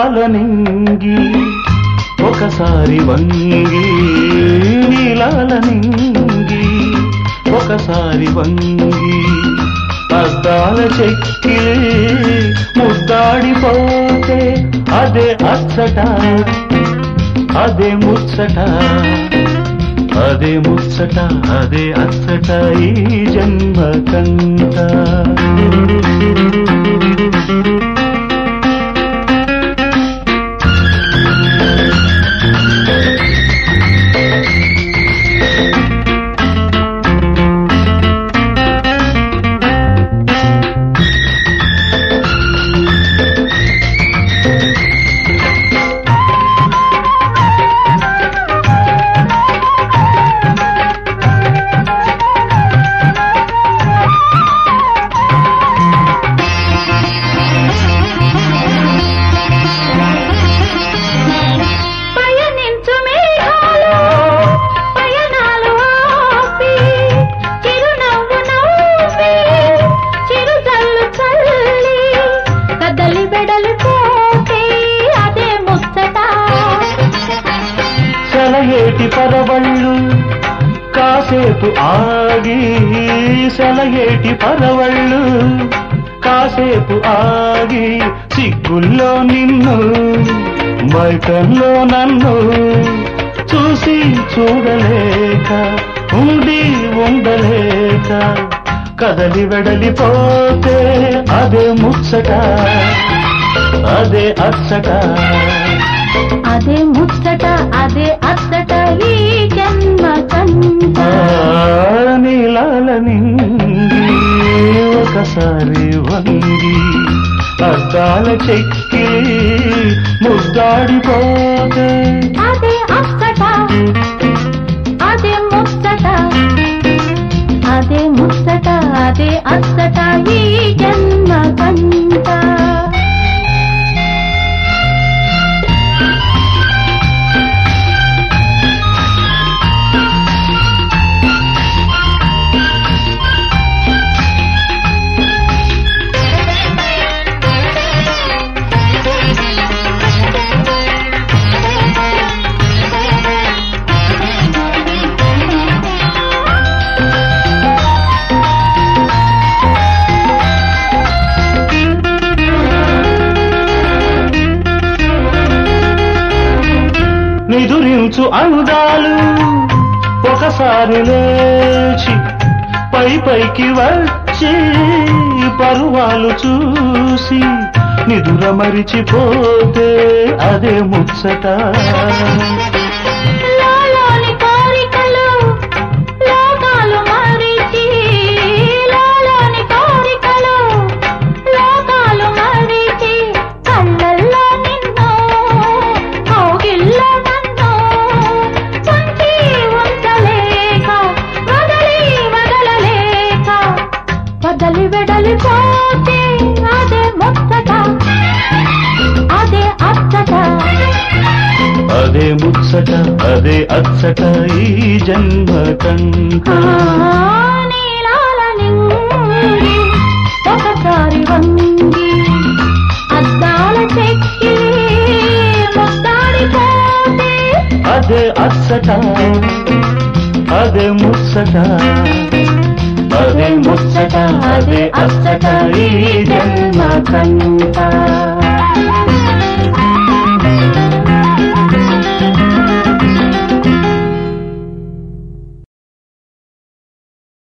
నీలాల నింగి ఒకసారి వంగి నీలాల నింగి ఒకసారి వంగి అద్దాల చెక్కి ముద్దాడిపోతే అదే అచ్చట అదే ముచ్చట అదే ముచ్చట అదే అచ్చట ఈ జన్మ కంట పయనించు మేఘాలు పయనాలు ఆపి చిరునవ్వు నవ్వి చిరుజల్లు చల్లి కదలి బెడలి పోతే అదే ముచ్చట సెలయేటి పరవళ్ళు కాసేపు ఆగి సెలయేటి పరవళ్ళు కాసేపు ఆగి సిగ్గుల్లో నిన్ను మైకంలో నన్ను చూసి చూడలేక ఉండి ఉండలేక కదలి వెడలిపోతే అదే ముచ్చట అదే అచ్చట అదే ముచ్చట అదే అచ్చట ఈ జన్మ కంట నీలాల నింగి ఒకసారి వంగి అద్దాల చెక్కి ముద్దాడిపోతే అదే అచ్చట అదే ముచ్చట అదే ముచ్చట అదే అచ్చట ఈ జన్మ కంట నిదురించు అందాలు ఒకసారి లేచి పై పైకి వచ్చి పరువాలు చూసి నిదుర మరిచిపోతే అదే ముచ్చట లోలోని కోరికలు లోకాలు మరిచి లోలోని కోరికలు లోకాలు మరిచి కళ్ళల్లో నిన్ను కౌగిల్లో నన్ను పంచి ఉంచలేక వదలి వదలలేక వదలి వెడలిపోతే అదే ముచ్చట అదే అచ్చట అదే ముచ్చట అదే అచ్చట ఈ జన్మ కంట నీలాల నింగి ఒకసారి వంగి అద్దాల చెక్కి ముద్దాడిపోతే అదే అచ్చట అదే ముచ్చట అదే ముచ్చట అదే అచ్చట ఈ జన్మ కంట